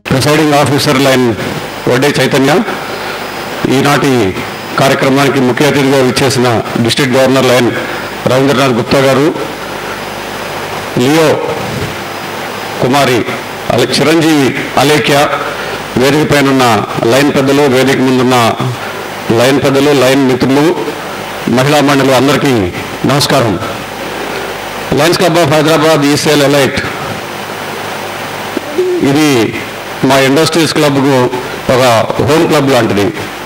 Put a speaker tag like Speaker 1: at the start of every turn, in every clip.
Speaker 1: presiding officer lion Vadde Chaitanya ఈనాటి కార్యక్రమానికి ముఖ్య అతిథిగా విచ్చేసిన district governor lion Ravindranath Gupta garu Leo కుమారి అలా చిరంజీవి అలేఖ్య వేదిక పైన ఉన్న లైన్ పెద్దలు వేదిక ముందున్న లైన్ పెద్దలు లైన్ మిత్రులు మహిళా మండలి అందరికీ నమస్కారం Lions Club of Hyderabad ECL Elite ఇది మా ఇండస్ట్రీస్ క్లబ్కు ఒక హోమ్ క్లబ్ లాంటిది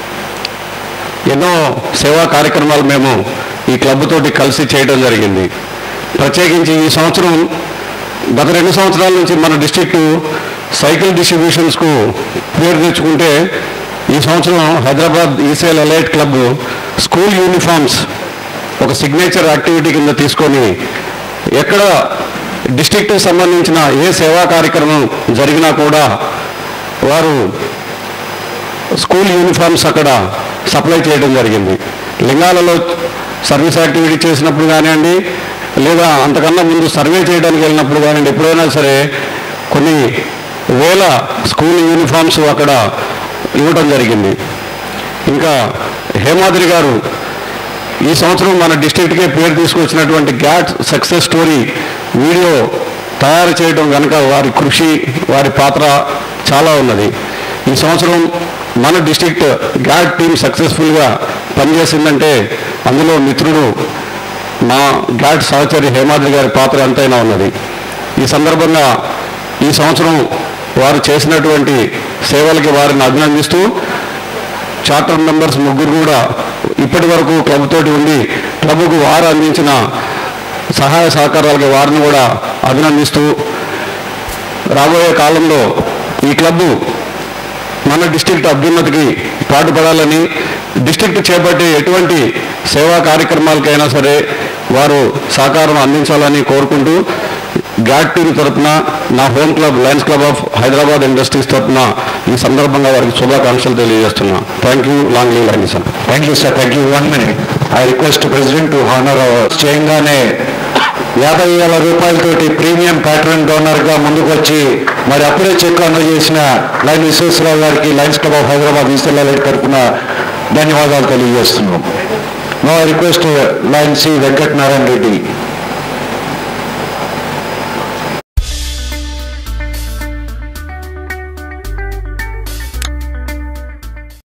Speaker 1: ఎన్నో సేవా కార్యక్రమాలు మేము ఈ క్లబ్ తోటి కలిసి చేయడం జరిగింది ప్రత్యేకించి ఈ సంవత్సరం గత రెండు సంవత్సరాల నుంచి మన డిస్ట్రిక్ట్ సైకిల్ డిస్ట్రిబ్యూషన్స్కు పేరు తెచ్చుకుంటే ఈ సంవత్సరం Hyderabad ECL Elite club school uniforms ఒక సిగ్నేచర్ యాక్టివిటీ కింద తీసుకొని ఎక్కడ డిస్ట్రిక్ట్కి సంబంధించిన ఏ సేవా కార్యక్రమం జరిగినా కూడా వారు స్కూల్ యూనిఫామ్స్ అక్కడ సప్లై చేయడం జరిగింది లింగాలలో సర్వీస్ యాక్టివిటీ చేసినప్పుడు కానివ్వండి లేదా అంతకన్నా ముందు సర్వే చేయడానికి వెళ్ళినప్పుడు కానివ్వండి ఎప్పుడైనా సరే కొన్ని వేల స్కూల్ యూనిఫామ్స్ అక్కడ ఇవ్వడం జరిగింది ఇంకా హేమాద్రి గారు ఈ సంవత్సరం మన డిస్ట్రిక్ట్కే పేరు తీసుకొచ్చినటువంటి గ్యాట్ సక్సెస్ స్టోరీ వీడియో తయారు చేయడం కనుక వారి కృషి వారి పాత్ర చాలా ఉన్నది ఈ సంవత్సరం మన డిస్ట్రిక్ట్ గ్యాట్ టీం సక్సెస్ఫుల్గా పనిచేసిందంటే అందులో మిత్రుడు మా గ్యాట్ సహచరి హేమాద్రి గారి పాత్ర ఎంతైనా ఉన్నది ఈ సందర్భంగా ఈ సంవత్సరం వారు చేసినటువంటి సేవలకి వారిని అభినందిస్తూ చార్టర్ మెంబర్స్ ముగ్గురు కూడా ఇప్పటి వరకు క్లబ్ తోటి ఉండి క్లబ్కు వారు అందించిన సహాయ సహకారాలకి వారిని కూడా అభినందిస్తూ రాబోయే కాలంలో ఈ క్లబ్ మన డిస్ట్రిక్ట్ అభ్యున్నతికి పాటుపడాలని డిస్ట్రిక్ట్ చేపట్టే ఎటువంటి సేవా కార్యక్రమాలకైనా సరే వారు సహకారం అందించాలని కోరుకుంటూ గ్యాట్ టీం తరఫున నా home club Lions Club of Hyderabad Industries తరఫున ఈ సందర్భంగా వారికి శుభాకాంక్షలు తెలియజేస్తున్నా thank you long live lion sir
Speaker 2: thank you sir thank you one minute I request president to honour చేయంగానే యాభై వేల రూపాయలతోటి ప్రీమియం ప్యాటర్న్ డోనర్గా ముందుకు వచ్చి మరి అప్పుడే చెక్ అందజేసిన లైన్ విశ్వేశ్వరరావు గారికి Lions Club of Hyderabad ECL తరఫున ధన్యవాదాలు తెలియజేస్తున్నాం no request lion C Venkata Narayana Reddy